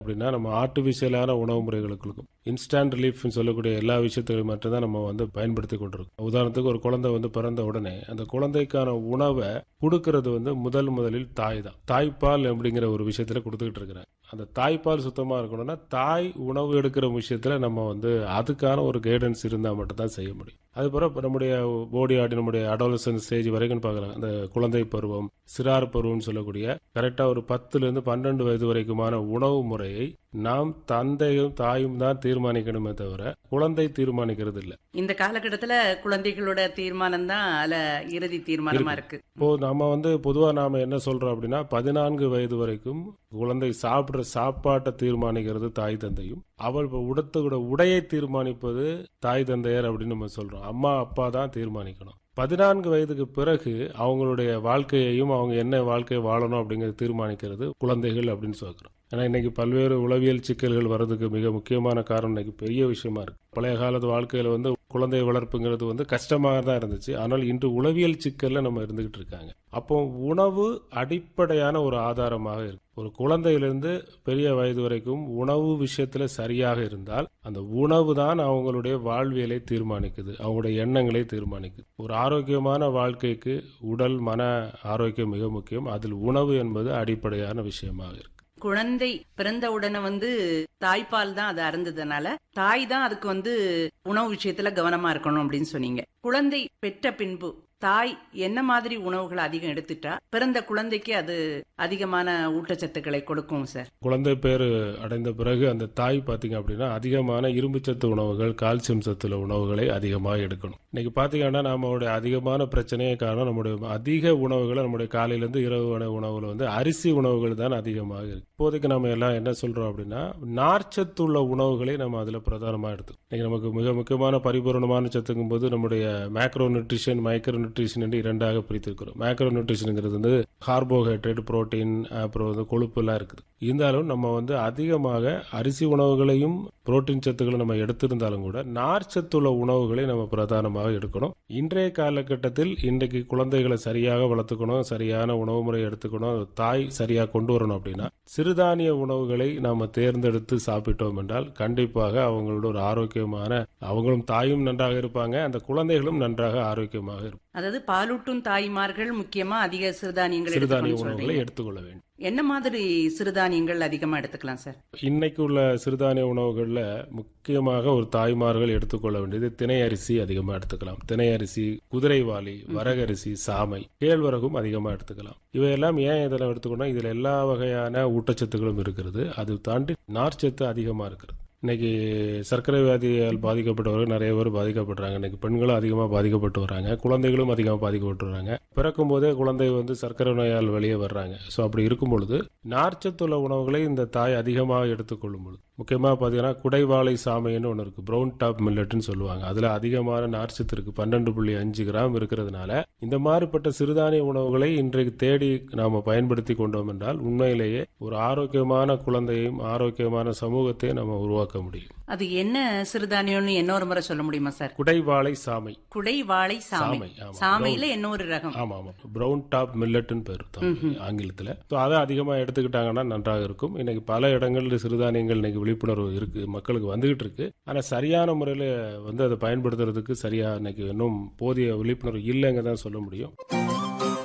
அப்படின்னா நம்ம ஆர்டிஃபிஷியலான உணவு முறைகளுக்கும் இன்ஸ்டன்ட் ரிலீஃப்னு சொல்லக்கூடிய எல்லா விஷயத்தையும் மட்டும்தான் நம்ம வந்து பயன்படுத்தி கொண்டிருக்கோம் உதாரணத்துக்கு ஒரு குழந்தை வந்து பிறந்த உடனே அந்த குழந்தைக்கான உணவை கொடுக்கறது வந்து முதல் முதலில் தாய் தான் தாய்ப்பால் அப்படிங்கிற ஒரு விஷயத்துல கொடுத்துக்கிட்டு இருக்கிறாங்க அந்த தாய்ப்பால் சுத்தமா இருக்கணும்னா தாய் உணவு எடுக்கிற விஷயத்துல நம்ம வந்து அதுக்கான ஒரு கைடன்ஸ் இருந்தால் மட்டும் தான் செய்ய முடியும் அதுக்கப்புறம் நம்முடைய போடி ஆடி நம்முடைய அடாலசன் ஸ்டேஜ் வரைக்கும் பார்க்கலாம் அந்த குழந்தை பருவம் சிறார் பருவம்னு சொல்லக்கூடிய கரெக்டா ஒரு பத்துல இருந்து பன்னெண்டு வயது வரைக்குமான உணவு முறையை நாம் தந்தையும் தாயும் தான் தீர்மானிக்கணுமே தவிர குழந்தை தீர்மானிக்கிறது இல்லை இந்த காலகட்டத்துல குழந்தைகளோட தீர்மானம் தான் அதுல இறுதி தீர்மானமா இருக்கு இப்போ நம்ம வந்து பொதுவா நாம என்ன சொல்றோம் அப்படின்னா பதினான்கு வயது வரைக்கும் குழந்தை சாப்பிடுற சாப்பாட்டை தீர்மானிக்கிறது தாய் தந்தையும் அவள் இப்போ உடுத்துக்கிற உடையை தீர்மானிப்பது தாய் தந்தையர் அப்படின்னு நம்ம சொல்றோம் அம்மா அப்பா தான் தீர்மானிக்கணும் பதினான்கு வயதுக்கு பிறகு அவங்களுடைய வாழ்க்கையையும் அவங்க என்ன வாழ்க்கையை வாழணும் அப்படிங்கறது தீர்மானிக்கிறது குழந்தைகள் அப்படின்னு சொல்கிறோம் ஏன்னா இன்னைக்கு பல்வேறு உளவியல் சிக்கல்கள் வர்றதுக்கு மிக முக்கியமான காரணம் இன்னைக்கு பெரிய விஷயமா இருக்கு பழைய காலத்து வாழ்க்கையில வந்து குழந்தை வளர்ப்புங்கிறது வந்து கஷ்டமாக தான் இருந்துச்சு ஆனால் இன்று உளவியல் சிக்கல்ல நம்ம இருந்துகிட்டு இருக்காங்க அப்போ உணவு அடிப்படையான ஒரு ஆதாரமாக இருக்கு ஒரு குழந்தையிலிருந்து பெரிய வயது வரைக்கும் உணவு விஷயத்துல சரியாக இருந்தால் அந்த உணவு தான் அவங்களுடைய வாழ்வியலை தீர்மானிக்குது அவங்களுடைய எண்ணங்களை தீர்மானிக்குது ஒரு ஆரோக்கியமான வாழ்க்கைக்கு உடல் மன ஆரோக்கியம் மிக முக்கியம் அதில் உணவு என்பது அடிப்படையான விஷயமாக இருக்கு குழந்தை பிறந்த உடனே வந்து தாய்ப்பால் தான் அது அருந்ததுனால தாய் தான் அதுக்கு வந்து உணவு விஷயத்துல கவனமா இருக்கணும் அப்படின்னு சொன்னீங்க குழந்தை பெற்ற பின்பு தாய் என்ன மாதிரி உணவுகளை அதிகம் எடுத்துட்டா பிறந்த குழந்தைக்கு அது அதிகமான ஊட்டச்சத்துக்களை கொடுக்கும் சார் குழந்தை பேர் அடைந்த பிறகு அந்த தாய் பார்த்தீங்க அப்படின்னா அதிகமான இரும்புச்சத்து உணவுகள் கால்சியம் சத்துள்ள உணவுகளை அதிகமாக எடுக்கணும் இன்னைக்கு பார்த்தீங்கன்னா நம்மளுடைய அதிகமான பிரச்சனையே காரணம் நம்முடைய அதிக உணவுகளை நம்முடைய காலையிலேருந்து இரவு உணவு உணவுல வந்து அரிசி உணவுகள் தான் அதிகமாக இருக்கு இப்போதைக்கு நம்ம எல்லாம் என்ன சொல்றோம் அப்படின்னா நார்ச்சத்துள்ள உணவுகளை நம்ம அதில் பிரதானமாக எடுத்து இன்னைக்கு நமக்கு மிக முக்கியமான பரிபூரணமான சத்துங்கும் போது நம்முடைய மேக்ரோ நியூட்ரிஷன் மைக்ரோ நியூட்ரிஷன் என்று இரண்டாக பிரித்திருக்கிறோம் மேக்ரோ நியூட்ரிஷனுங்கிறது வந்து கார்போஹைட்ரேட் புரோட்டீன் அப்புறம் வந்து கொழுப்பு எல்லாம் இருக்குது இருந்தாலும் நம்ம வந்து அதிகமாக அரிசி உணவுகளையும் புரோட்டீன் சத்துக்களை நம்ம எடுத்திருந்தாலும் கூட நார்ச்சத்துள்ள உணவுகளை நம்ம பிரதானமாக எடுக்கணும் இன்றைய காலகட்டத்தில் இன்றைக்கு குழந்தைகளை சரியாக வளர்த்துக்கணும் சரியான உணவு முறை எடுத்துக்கணும் தாய் சரியாக கொண்டு வரணும் அப்படின்னா சிறுதானிய உணவுகளை நாம தேர்ந்தெடுத்து சாப்பிட்டோம் என்றால் கண்டிப்பாக அவங்களோட ஒரு ஆரோக்கியமான அவங்களும் தாயும் நன்றாக இருப்பாங்க அந்த குழந்தைகளும் நன்றாக ஆரோக்கியமாக இருப்பாங்க அதாவது பாலூட்டும் தாய்மார்கள் முக்கியமா அதிக சிறுதானியங்கள் சிறுதானிய எடுத்துக்கணும்னு உணவுகளை சொல்றீங்க. எடுத்துக்கொள்ள வேண்டும் என்ன மாதிரி சிறுதானியங்கள் அதிகமா எடுத்துக்கலாம் சார் இன்னைக்கு உள்ள சிறுதானிய உணவுகளில் முக்கியமாக ஒரு தாய்மார்கள் எடுத்துக்கொள்ள வேண்டியது திணை அரிசி அதிகமாக எடுத்துக்கலாம் திணை அரிசி குதிரைவாளி வரகரிசி சாமை கேழ்வரகும் அதிகமாக எடுத்துக்கலாம் இவையெல்லாம் ஏன் இதெல்லாம் எடுத்துக்கணும் இதில் எல்லா வகையான ஊட்டச்சத்துக்களும் இருக்கிறது அது தாண்டி நார்ச்சத்து அதிகமாக இருக்கிறது இன்னைக்கு சர்க்கரை வியாதியால் பாதிக்கப்பட்டவர்கள் நிறைய பேர் பாதிக்கப்படுறாங்க இன்னைக்கு பெண்களும் அதிகமாக பாதிக்கப்பட்டு வராங்க குழந்தைகளும் அதிகமாக பாதிக்கப்பட்டு வராங்க பிறக்கும் போதே குழந்தை வந்து சர்க்கரை நோயால் வெளியே வர்றாங்க ஸோ அப்படி இருக்கும் பொழுது நார்ச்சத்துள்ள உணவுகளை இந்த தாய் அதிகமாக எடுத்துக்கொள்ளும் பொழுது முக்கியமாக பார்த்தீங்கன்னா குடைவாளை சாமைன்னு ஒன்று இருக்குது ப்ரௌன் டாப் மில்லட்னு சொல்லுவாங்க அதில் அதிகமான நார்ச்சத்து இருக்குது பன்னெண்டு புள்ளி அஞ்சு கிராம் இருக்கிறதுனால இந்த மாதிரிப்பட்ட சிறுதானிய உணவுகளை இன்றைக்கு தேடி நாம் பயன்படுத்தி கொண்டோம் என்றால் உண்மையிலேயே ஒரு ஆரோக்கியமான குழந்தையும் ஆரோக்கியமான சமூகத்தையும் நம்ம உருவாக்க முடியும் அது என்ன சிறுதானியம்னு இன்னொரு முறை சொல்ல முடியுமா சார் குடைவாளை சாமை குடை வாழை சாமை சாமை, ஆமா. சாமையில இன்னொரு ரகம் ஆமா ஆமா ப்ரௌன் டாப் மில்லட்னு பேர் தமிழ் ஆங்கிலத்தில் ஸோ அதை அதிகமாக எடுத்துக்கிட்டாங்கன்னா நன்றாக இருக்கும் இன்னைக்கு பல இடங்கள்ல சிறுதானியங்கள் இன்னைக்கு விழிப்புணர்வு இருக்கு மக்களுக்கு வந்துகிட்டு இருக்கு ஆனால் சரியான முறையில் வந்து அதை பயன்படுத்துறதுக்கு சரியா இன்னைக்கு இன்னும் போதிய விழிப்புணர்வு இல்லைங்க தான் சொல்ல முடியும்